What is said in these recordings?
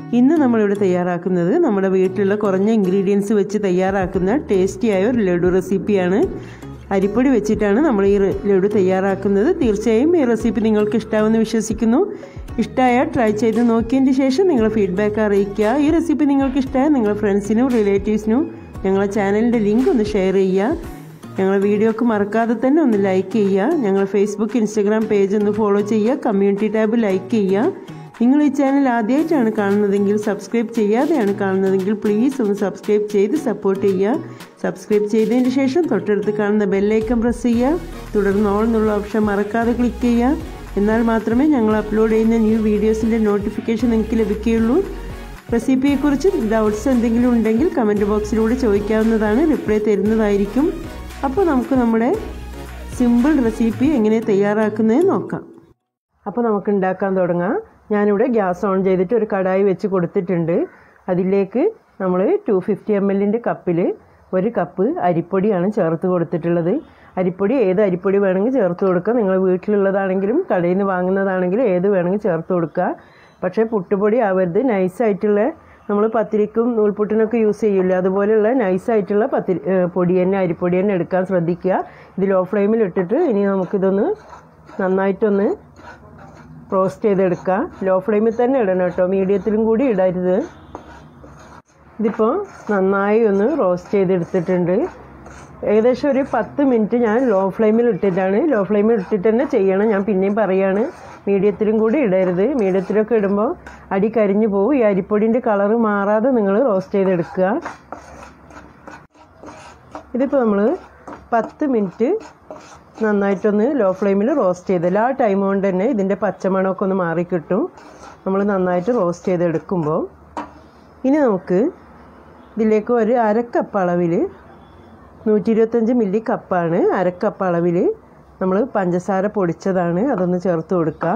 ഇന്ന് നമ്മളിവിടെ തയ്യാറാക്കുന്നത് നമ്മുടെ വീട്ടിലുള്ള കുറഞ്ഞ ഇൻഗ്രീഡിയൻസ് വെച്ച് തയ്യാറാക്കുന്ന ടേസ്റ്റിയായ ഒരു ലഡു റെസിപ്പിയാണ് അരിപ്പൊടി വെച്ചിട്ടാണ് നമ്മൾ ഈ ലഡു തയ്യാറാക്കുന്നത് തീർച്ചയായും ഈ റെസിപ്പി നിങ്ങൾക്ക് ഇഷ്ടാവുമെന്ന് വിശ്വസിക്കുന്നു ഇഷ്ടമായാൽ ട്രൈ ചെയ്ത് നോക്കിയതിന് ശേഷം നിങ്ങൾ ഫീഡ്ബാക്ക് അറിയിക്കുക ഈ റെസിപ്പി നിങ്ങൾക്ക് ഇഷ്ടമായാൽ നിങ്ങളുടെ ഫ്രണ്ട്സിനും റിലേറ്റീവ്സിനും ഞങ്ങളെ ചാനലിൻ്റെ ലിങ്ക് ഒന്ന് ഷെയർ ചെയ്യുക ഞങ്ങളെ വീഡിയോക്ക് മറക്കാതെ തന്നെ ഒന്ന് ലൈക്ക് ചെയ്യുക ഞങ്ങൾ ഫേസ്ബുക്ക് ഇൻസ്റ്റഗ്രാം പേജ് ഒന്ന് ഫോളോ ചെയ്യുക കമ്മ്യൂണിറ്റി ടാബ് ലൈക്ക് ചെയ്യുക നിങ്ങൾ ഈ ചാനൽ ആദ്യമായിട്ടാണ് കാണുന്നതെങ്കിൽ സബ്സ്ക്രൈബ് ചെയ്യാതെയാണ് കാണുന്നതെങ്കിൽ പ്ലീസ് ഒന്ന് സബ്സ്ക്രൈബ് ചെയ്ത് സപ്പോർട്ട് ചെയ്യുക സബ്സ്ക്രൈബ് ചെയ്തതിന് ശേഷം തൊട്ടടുത്ത് കാണുന്ന ബെല്ലൈക്കൺ പ്രസ് ചെയ്യുക തുടർന്ന് ഓൾ എന്നുള്ള ഓപ്ഷൻ മറക്കാതെ ക്ലിക്ക് ചെയ്യുക എന്നാൽ മാത്രമേ ഞങ്ങൾ അപ്ലോഡ് ചെയ്യുന്ന ന്യൂ വീഡിയോസിൻ്റെ നോട്ടിഫിക്കേഷൻ നിങ്ങൾക്ക് ലഭിക്കുകയുള്ളൂ റെസിപ്പിയെക്കുറിച്ച് ഡൗട്ട്സ് എന്തെങ്കിലും ഉണ്ടെങ്കിൽ കമൻറ്റ് ബോക്സിലൂടെ ചോദിക്കാവുന്നതാണ് റിപ്ലൈ തരുന്നതായിരിക്കും അപ്പോൾ നമുക്ക് നമ്മുടെ സിമ്പിൾ റെസിപ്പി എങ്ങനെ തയ്യാറാക്കുന്നത് നോക്കാം അപ്പോൾ നമുക്ക് ഉണ്ടാക്കാൻ തുടങ്ങാം ഞാനിവിടെ ഗ്യാസ് ഓൺ ചെയ്തിട്ട് ഒരു കടായി വെച്ച് കൊടുത്തിട്ടുണ്ട് അതിലേക്ക് നമ്മൾ ടു ഫിഫ്റ്റി എം എല്ലിൻ്റെ കപ്പിൽ ഒരു കപ്പ് അരിപ്പൊടിയാണ് ചേർത്ത് കൊടുത്തിട്ടുള്ളത് അരിപ്പൊടി ഏത് അരിപ്പൊടി വേണമെങ്കിൽ ചേർത്ത് കൊടുക്കുക നിങ്ങൾ വീട്ടിലുള്ളതാണെങ്കിലും കടയിൽ നിന്ന് വാങ്ങുന്നതാണെങ്കിലും ഏത് വേണമെങ്കിൽ ചേർത്ത് കൊടുക്കുക പക്ഷേ പുട്ടുപൊടി ആവരുത് നൈസായിട്ടുള്ള നമ്മൾ പത്തിരിക്കും നൂൽപുട്ടിനൊക്കെ യൂസ് ചെയ്യില്ല അതുപോലെയുള്ള നൈസായിട്ടുള്ള പത്തിരി പൊടി തന്നെ അരിപ്പൊടി തന്നെ എടുക്കാൻ ശ്രദ്ധിക്കുക ഇത് ലോ ഫ്ലെയിമിൽ ഇട്ടിട്ട് ഇനി നമുക്കിതൊന്ന് നന്നായിട്ടൊന്ന് റോസ്റ്റ് ചെയ്തെടുക്കുക ലോ ഫ്ലെയിമിൽ തന്നെ ഇടണം കേട്ടോ മീഡിയത്തിലും കൂടി ഇടരുത് ഇതിപ്പോൾ നന്നായി ഒന്ന് റോസ്റ്റ് ചെയ്തെടുത്തിട്ടുണ്ട് ഏകദേശം ഒരു പത്ത് മിനിറ്റ് ഞാൻ ലോ ഫ്ലെയിമിൽ ഇട്ടിട്ടാണ് ലോ ഫ്ലെയിമിൽ ഇട്ടിട്ട് തന്നെ ചെയ്യണം ഞാൻ പിന്നെയും പറയാണ് മീഡിയത്തിലും കൂടി ഇടരുത് മീഡിയത്തിലൊക്കെ ഇടുമ്പോൾ അടി കരിഞ്ഞു പോകും ഈ അരിപ്പൊടിൻ്റെ കളറ് മാറാതെ നിങ്ങൾ റോസ്റ്റ് ചെയ്തെടുക്കുക ഇതിപ്പോൾ നമ്മൾ പത്ത് മിനിറ്റ് നന്നായിട്ടൊന്ന് ലോ ഫ്ലെയിമിൽ റോസ്റ്റ് ചെയ്തില്ല ആ ടൈം കൊണ്ട് തന്നെ ഇതിൻ്റെ പച്ചമണമൊക്കെ ഒന്ന് മാറിക്കിട്ടും നമ്മൾ നന്നായിട്ട് റോസ്റ്റ് ചെയ്തെടുക്കുമ്പോൾ ഇനി നമുക്ക് ഇതിലേക്ക് ഒരു അരക്കപ്പ് അളവിൽ നൂറ്റി ഇരുപത്തഞ്ച് മില്ലി കപ്പാണ് അരക്കപ്പ് അളവിൽ നമ്മൾ പഞ്ചസാര പൊടിച്ചതാണ് അതൊന്ന് ചേർത്ത് കൊടുക്കുക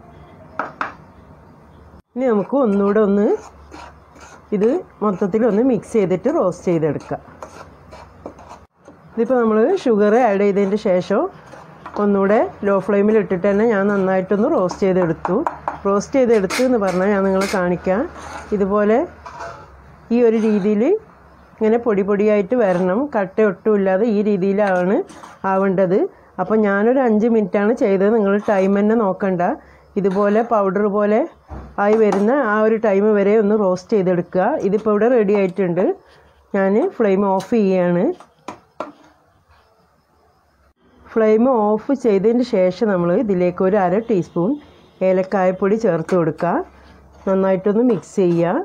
ഇനി നമുക്ക് ഒന്നുകൂടെ ഒന്ന് ഇത് മൊത്തത്തിൽ ഒന്ന് മിക്സ് ചെയ്തിട്ട് റോസ്റ്റ് ചെയ്തെടുക്കാം ഇതിപ്പോൾ നമ്മൾ ഷുഗർ ആഡ് ചെയ്തതിൻ്റെ ശേഷം ഒന്നുകൂടെ ലോ ഫ്ലെയിമിൽ ഇട്ടിട്ട് തന്നെ ഞാൻ നന്നായിട്ടൊന്ന് റോസ്റ്റ് ചെയ്തെടുത്തു റോസ്റ്റ് ചെയ്തെടുത്തു എന്ന് പറഞ്ഞാൽ ഞാൻ നിങ്ങളെ കാണിക്കാം ഇതുപോലെ ഈ ഒരു രീതിയിൽ ഇങ്ങനെ പൊടി പൊടിയായിട്ട് വരണം കട്ട ഒട്ടും ഇല്ലാതെ ഈ രീതിയിലാണ് ആവേണ്ടത് അപ്പോൾ ഞാനൊരു അഞ്ച് മിനിറ്റാണ് ചെയ്തത് നിങ്ങൾ ടൈം തന്നെ നോക്കണ്ട ഇതുപോലെ പൗഡർ പോലെ ആയി വരുന്ന ആ ഒരു ടൈം വരെ ഒന്ന് റോസ്റ്റ് ചെയ്തെടുക്കുക ഇതിപ്പോൾ ഇവിടെ റെഡി ആയിട്ടുണ്ട് ഞാൻ ഫ്ലെയിം ഓഫ് ചെയ്യുകയാണ് ഫ്ലെയിം ഓഫ് ചെയ്തതിന് ശേഷം നമ്മൾ ഇതിലേക്ക് ഒരു അര ടീസ്പൂൺ ഏലക്കായപ്പൊടി ചേർത്ത് കൊടുക്കുക നന്നായിട്ടൊന്ന് മിക്സ് ചെയ്യുക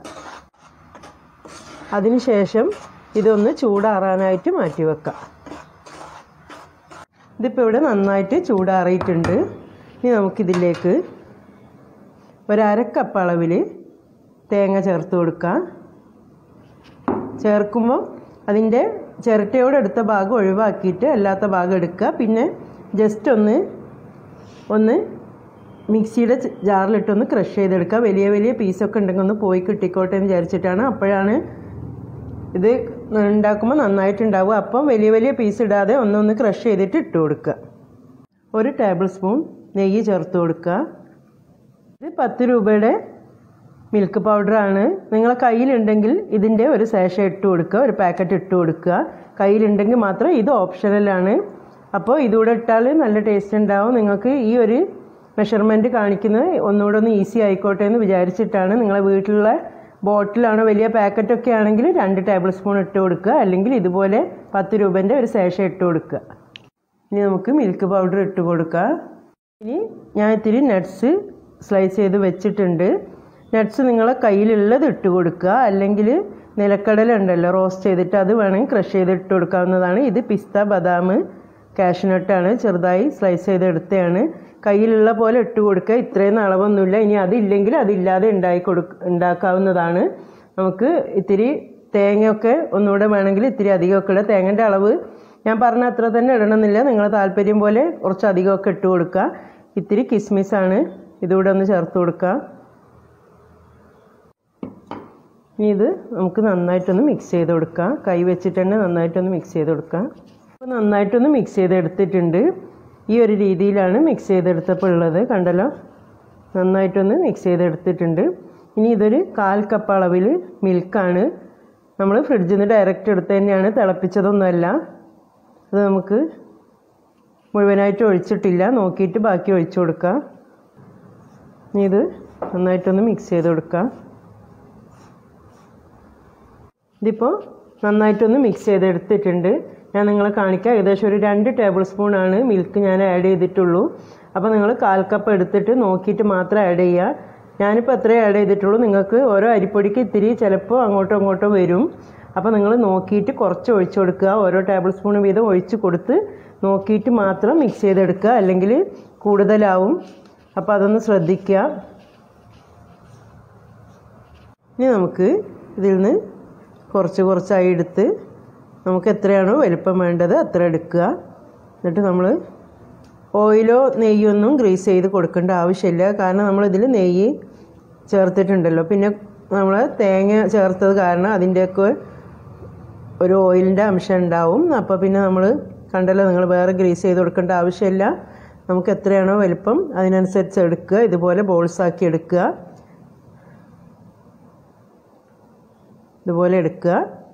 അതിനുശേഷം ഇതൊന്ന് ചൂടാറാനായിട്ട് മാറ്റി വെക്കാം ഇതിപ്പോൾ ഇവിടെ നന്നായിട്ട് ചൂടാറിയിട്ടുണ്ട് ഇനി നമുക്കിതിലേക്ക് ഒരക്കപ്പ് അളവിൽ തേങ്ങ ചേർത്ത് കൊടുക്കാം ചേർക്കുമ്പോൾ അതിൻ്റെ ചിരട്ടയോട് എടുത്ത ഭാഗം ഒഴിവാക്കിയിട്ട് അല്ലാത്ത ഭാഗം എടുക്കുക പിന്നെ ജസ്റ്റ് ഒന്ന് ഒന്ന് മിക്സിയുടെ ജാറിലിട്ടൊന്ന് ക്രഷ് ചെയ്തെടുക്കുക വലിയ വലിയ പീസൊക്കെ ഉണ്ടെങ്കിൽ ഒന്ന് പോയി കിട്ടിക്കോട്ടെ എന്ന് വിചാരിച്ചിട്ടാണ് അപ്പോഴാണ് ഇത് ഉണ്ടാക്കുമ്പോൾ നന്നായിട്ടുണ്ടാവുക അപ്പം വലിയ വലിയ പീസ് ഇടാതെ ഒന്നൊന്ന് ക്രഷ് ചെയ്തിട്ട് ഇട്ട് കൊടുക്കുക ഒരു ടേബിൾ സ്പൂൺ നെയ്യ് ചേർത്ത് കൊടുക്കുക ഇത് പത്ത് രൂപയുടെ മിൽക്ക് പൗഡറാണ് നിങ്ങളെ കയ്യിലുണ്ടെങ്കിൽ ഇതിൻ്റെ ഒരു സേഷ ഇട്ട് കൊടുക്കുക ഒരു പാക്കറ്റ് ഇട്ട് കൊടുക്കുക കയ്യിലുണ്ടെങ്കിൽ മാത്രം ഇത് ഓപ്ഷണലാണ് അപ്പോൾ ഇതുകൂടെ ഇട്ടാൽ നല്ല ടേസ്റ്റ് ഉണ്ടാവും നിങ്ങൾക്ക് ഈ ഒരു മെഷർമെൻറ്റ് കാണിക്കുന്നത് ഒന്നുകൂടെ ഒന്ന് ഈസി ആയിക്കോട്ടെ എന്ന് വിചാരിച്ചിട്ടാണ് നിങ്ങളെ വീട്ടിലുള്ള ബോട്ടിലാണോ വലിയ പാക്കറ്റൊക്കെ ആണെങ്കിൽ രണ്ട് ടേബിൾ സ്പൂൺ ഇട്ട് കൊടുക്കുക അല്ലെങ്കിൽ ഇതുപോലെ പത്ത് രൂപേൻ്റെ ഒരു സേഷ ഇട്ട് കൊടുക്കുക ഇനി നമുക്ക് മിൽക്ക് പൗഡർ ഇട്ട് കൊടുക്കുക ഇനി ഞാൻ ഇത്തിരി നട്ട്സ് സ്ലൈസ് ചെയ്ത് വെച്ചിട്ടുണ്ട് നട്ട്സ് നിങ്ങളെ കയ്യിലുള്ളത് ഇട്ട് കൊടുക്കുക അല്ലെങ്കിൽ നിലക്കടല ഉണ്ടല്ലോ റോസ്റ്റ് ചെയ്തിട്ട് അത് വേണമെങ്കിൽ ക്രഷ് ചെയ്ത് ഇട്ട് കൊടുക്കാവുന്നതാണ് ഇത് പിസ്ത ബദാം കാഷ്നട്ടാണ് ചെറുതായി സ്ലൈസ് ചെയ്ത് എടുത്തതാണ് കയ്യിലുള്ള പോലെ ഇട്ട് കൊടുക്കുക ഇത്രയും അളവൊന്നുമില്ല ഇനി അതില്ലെങ്കിൽ അതില്ലാതെ ഉണ്ടാക്കി കൊടുക്ക ഉണ്ടാക്കാവുന്നതാണ് നമുക്ക് ഇത്തിരി തേങ്ങയൊക്കെ ഒന്നുകൂടെ വേണമെങ്കിൽ ഇത്തിരി അധികമൊക്കെ ഇടുക തേങ്ങൻ്റെ അളവ് ഞാൻ പറഞ്ഞ അത്ര തന്നെ ഇടണമെന്നില്ല നിങ്ങളെ താല്പര്യം പോലെ കുറച്ച് അധികമൊക്കെ ഇട്ട് കൊടുക്കുക ഇത്തിരി കിസ്മിസാണ് ഇതുകൂടെ ഒന്ന് ചേർത്ത് കൊടുക്കുക ഇനി ഇത് നമുക്ക് നന്നായിട്ടൊന്ന് മിക്സ് ചെയ്ത് കൊടുക്കാം കൈ വെച്ചിട്ട് തന്നെ നന്നായിട്ടൊന്ന് മിക്സ് ചെയ്ത് കൊടുക്കാം അപ്പോൾ നന്നായിട്ടൊന്ന് മിക്സ് ചെയ്തെടുത്തിട്ടുണ്ട് ഈ ഒരു രീതിയിലാണ് മിക്സ് ചെയ്തെടുത്തപ്പോൾ ഉള്ളത് കണ്ടല്ലോ നന്നായിട്ടൊന്ന് മിക്സ് ചെയ്തെടുത്തിട്ടുണ്ട് ഇനി ഇതൊരു കാൽ കപ്പ് അളവിൽ മിൽക്കാണ് നമ്മൾ ഫ്രിഡ്ജിൽ നിന്ന് ഡയറക്റ്റ് എടുത്ത് തന്നെയാണ് തിളപ്പിച്ചതൊന്നുമല്ല അത് നമുക്ക് മുഴുവനായിട്ട് ഒഴിച്ചിട്ടില്ല നോക്കിയിട്ട് ബാക്കി ഒഴിച്ചു കൊടുക്കാം ഇനി ഇത് നന്നായിട്ടൊന്ന് മിക്സ് ചെയ്ത് കൊടുക്കാം ഇതിപ്പോൾ നന്നായിട്ടൊന്ന് മിക്സ് ചെയ്തെടുത്തിട്ടുണ്ട് ഞാൻ നിങ്ങളെ കാണിക്കാം ഏകദേശം ഒരു രണ്ട് ടേബിൾ സ്പൂണാണ് മിൽക്ക് ഞാൻ ആഡ് ചെയ്തിട്ടുള്ളൂ അപ്പോൾ നിങ്ങൾ കാൽ കപ്പ് എടുത്തിട്ട് നോക്കിയിട്ട് മാത്രം ആഡ് ചെയ്യുക ഞാനിപ്പോൾ എത്രയേ ആഡ് ചെയ്തിട്ടുള്ളൂ നിങ്ങൾക്ക് ഓരോ അരിപ്പൊടിക്ക് ഇത്തിരി ചിലപ്പോൾ അങ്ങോട്ടോ ഇങ്ങോട്ടോ വരും അപ്പോൾ നിങ്ങൾ നോക്കിയിട്ട് കുറച്ച് ഒഴിച്ചു കൊടുക്കുക ഓരോ ടേബിൾ സ്പൂൺ വീതം ഒഴിച്ച് കൊടുത്ത് നോക്കിയിട്ട് മാത്രം മിക്സ് ചെയ്തെടുക്കുക അല്ലെങ്കിൽ കൂടുതലാവും അപ്പോൾ അതൊന്ന് ശ്രദ്ധിക്കുക ഇനി നമുക്ക് ഇതിൽ നിന്ന് കുറച്ച് കുറച്ചായി എടുത്ത് നമുക്ക് എത്രയാണോ വലിപ്പം വേണ്ടത് അത്ര എടുക്കുക എന്നിട്ട് നമ്മൾ ഓയിലോ നെയ്യൊന്നും ഗ്രീസ് ചെയ്ത് കൊടുക്കേണ്ട ആവശ്യമില്ല കാരണം നമ്മളിതിൽ നെയ്യ് ചേർത്തിട്ടുണ്ടല്ലോ പിന്നെ നമ്മൾ തേങ്ങ ചേർത്തത് കാരണം അതിൻ്റെയൊക്കെ ഒരു ഓയിലിൻ്റെ അംശം ഉണ്ടാവും അപ്പോൾ പിന്നെ നമ്മൾ കണ്ടല്ലോ നിങ്ങൾ വേറെ ഗ്രീസ് ചെയ്ത് കൊടുക്കേണ്ട ആവശ്യമില്ല നമുക്ക് എത്രയാണോ വലിപ്പം അതിനനുസരിച്ച് എടുക്കുക ഇതുപോലെ ബോൾസ് ആക്കി എടുക്കുക ഇതുപോലെ എടുക്കുക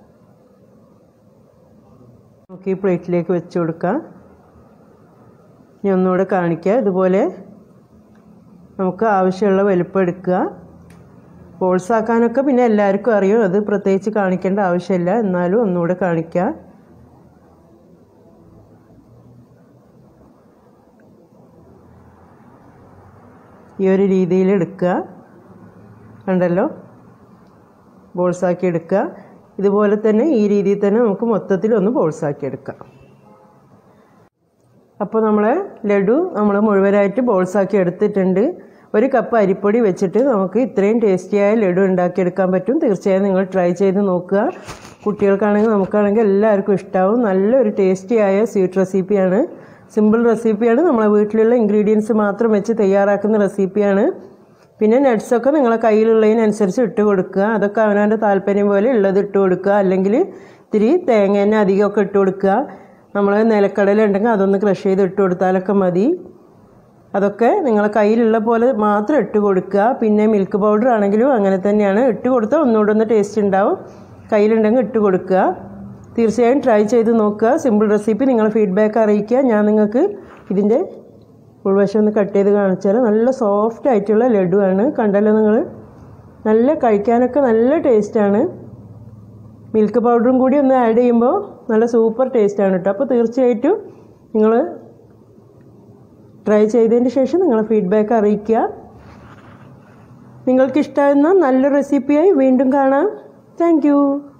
നമുക്ക് ഈ പ്ലേറ്റിലേക്ക് വെച്ച് കൊടുക്കാം ഇനി ഒന്നുകൂടെ കാണിക്കുക ഇതുപോലെ നമുക്ക് ആവശ്യമുള്ള വലുപ്പം എടുക്കുക ബോൾസ് ആക്കാനൊക്കെ പിന്നെ എല്ലാവർക്കും അറിയും അത് പ്രത്യേകിച്ച് കാണിക്കേണ്ട ആവശ്യമില്ല എന്നാലും ഒന്നുകൂടെ കാണിക്കുക ഈ ഒരു രീതിയിൽ എടുക്കുക കണ്ടല്ലോ ബോൾസാക്കി എടുക്കുക ഇതുപോലെ തന്നെ ഈ രീതിയിൽ തന്നെ നമുക്ക് മൊത്തത്തിൽ ഒന്ന് ബോൾസാക്കി എടുക്കാം അപ്പോൾ നമ്മളെ ലഡു നമ്മൾ മുഴുവനായിട്ട് ബോൾസാക്കി എടുത്തിട്ടുണ്ട് ഒരു കപ്പ് അരിപ്പൊടി വെച്ചിട്ട് നമുക്ക് ഇത്രയും ടേസ്റ്റിയായ ലഡു ഉണ്ടാക്കിയെടുക്കാൻ പറ്റും തീർച്ചയായും നിങ്ങൾ ട്രൈ ചെയ്ത് നോക്കുക കുട്ടികൾക്കാണെങ്കിൽ നമുക്കാണെങ്കിൽ എല്ലാവർക്കും ഇഷ്ടമാവും നല്ലൊരു ടേസ്റ്റിയായ സ്വീറ്റ് റെസിപ്പിയാണ് സിമ്പിൾ റെസിപ്പിയാണ് നമ്മളെ വീട്ടിലുള്ള ഇൻഗ്രീഡിയൻസ് മാത്രം വെച്ച് തയ്യാറാക്കുന്ന റെസിപ്പിയാണ് പിന്നെ നട്ട്സൊക്കെ നിങ്ങളെ കയ്യിലുള്ളതിനനുസരിച്ച് ഇട്ട് കൊടുക്കുക അതൊക്കെ അവനവൻ്റെ താല്പര്യം പോലെ ഉള്ളത് ഇട്ട് കൊടുക്കുക അല്ലെങ്കിൽ ഇത്തിരി തേങ്ങ തന്നെ അധികമൊക്കെ ഇട്ട് കൊടുക്കുക നമ്മൾ നിലക്കടല ഉണ്ടെങ്കിൽ അതൊന്ന് ക്രഷ് ചെയ്ത് ഇട്ട് കൊടുത്താലൊക്കെ മതി അതൊക്കെ നിങ്ങളെ കയ്യിലുള്ള പോലെ മാത്രം ഇട്ട് കൊടുക്കുക പിന്നെ മിൽക്ക് പൗഡർ ആണെങ്കിലും അങ്ങനെ തന്നെയാണ് ഇട്ട് കൊടുത്താൽ ഒന്നുകൂടെ ഒന്ന് ടേസ്റ്റ് ഉണ്ടാവും കയ്യിലുണ്ടെങ്കിൽ ഇട്ട് കൊടുക്കുക തീർച്ചയായും ട്രൈ ചെയ്ത് നോക്കുക സിമ്പിൾ റെസിപ്പി നിങ്ങൾ ഫീഡ്ബാക്ക് അറിയിക്കുക ഞാൻ നിങ്ങൾക്ക് ഇതിൻ്റെ ഉൾവശം ഒന്ന് കട്ട് ചെയ്ത് കാണിച്ചാൽ നല്ല സോഫ്റ്റ് ആയിട്ടുള്ള ലഡുവാണ് കണ്ടല്ലോ നിങ്ങൾ നല്ല കഴിക്കാനൊക്കെ നല്ല ടേസ്റ്റാണ് മിൽക്ക് പൗഡറും കൂടി ഒന്ന് ആഡ് ചെയ്യുമ്പോൾ നല്ല സൂപ്പർ ടേസ്റ്റാണ് കേട്ടോ അപ്പോൾ തീർച്ചയായിട്ടും നിങ്ങൾ ട്രൈ ചെയ്തതിന് ശേഷം നിങ്ങളെ ഫീഡ്ബാക്ക് അറിയിക്കുക നിങ്ങൾക്ക് ഇഷ്ടമായിരുന്ന നല്ല റെസിപ്പിയായി വീണ്ടും കാണാം താങ്ക്